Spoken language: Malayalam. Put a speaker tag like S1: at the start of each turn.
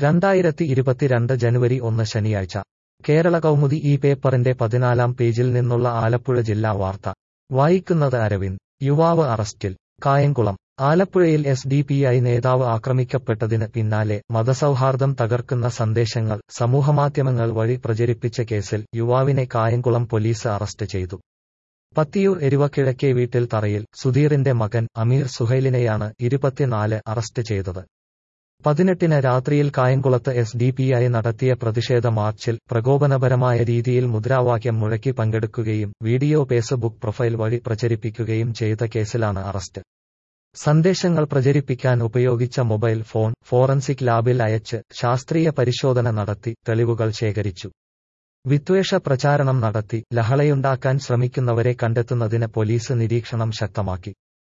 S1: രണ്ടായിരത്തി ഇരുപത്തിരണ്ട് ജനുവരി ഒന്ന് ശനിയാഴ്ച കേരള കൗമുദി ഈ പേപ്പറിന്റെ പതിനാലാം പേജിൽ നിന്നുള്ള ആലപ്പുഴ ജില്ലാ വാർത്ത വായിക്കുന്നത് അരവിന്ദ് യുവാവ് അറസ്റ്റിൽ കായംകുളം ആലപ്പുഴയിൽ എസ് ഡി പി ഐ നേതാവ് ആക്രമിക്കപ്പെട്ടതിന് പിന്നാലെ മതസൗഹാർദ്ദം തകർക്കുന്ന സന്ദേശങ്ങൾ സമൂഹമാധ്യമങ്ങൾ വഴി പ്രചരിപ്പിച്ച കേസിൽ യുവാവിനെ കായംകുളം പോലീസ് അറസ്റ്റ് ചെയ്തു പത്തിയൂർ എരുവക്കിഴക്കേ വീട്ടിൽ തറയിൽ സുധീറിന്റെ മകൻ അമീർ സുഹൈലിനെയാണ് ഇരുപത്തിനാല് അറസ്റ്റ് ചെയ്തത് പതിനെട്ടിന് രാത്രിയിൽ കായംകുളത്ത് എസ് ഡി പി ഐ നടത്തിയ പ്രതിഷേധ മാർച്ചിൽ പ്രകോപനപരമായ രീതിയിൽ മുദ്രാവാക്യം മുഴക്കി പങ്കെടുക്കുകയും വീഡിയോ ഫേസ്ബുക്ക് പ്രൊഫൈൽ വഴി പ്രചരിപ്പിക്കുകയും ചെയ്ത കേസിലാണ് അറസ്റ്റ് സന്ദേശങ്ങൾ പ്രചരിപ്പിക്കാൻ ഉപയോഗിച്ച മൊബൈൽ ഫോൺ ഫോറൻസിക് ലാബിൽ അയച്ച് ശാസ്ത്രീയ പരിശോധന നടത്തി തെളിവുകൾ ശേഖരിച്ചു വിദ്വേഷ പ്രചാരണം നടത്തി ലഹളയുണ്ടാക്കാൻ ശ്രമിക്കുന്നവരെ കണ്ടെത്തുന്നതിന് പോലീസ് നിരീക്ഷണം ശക്തമാക്കി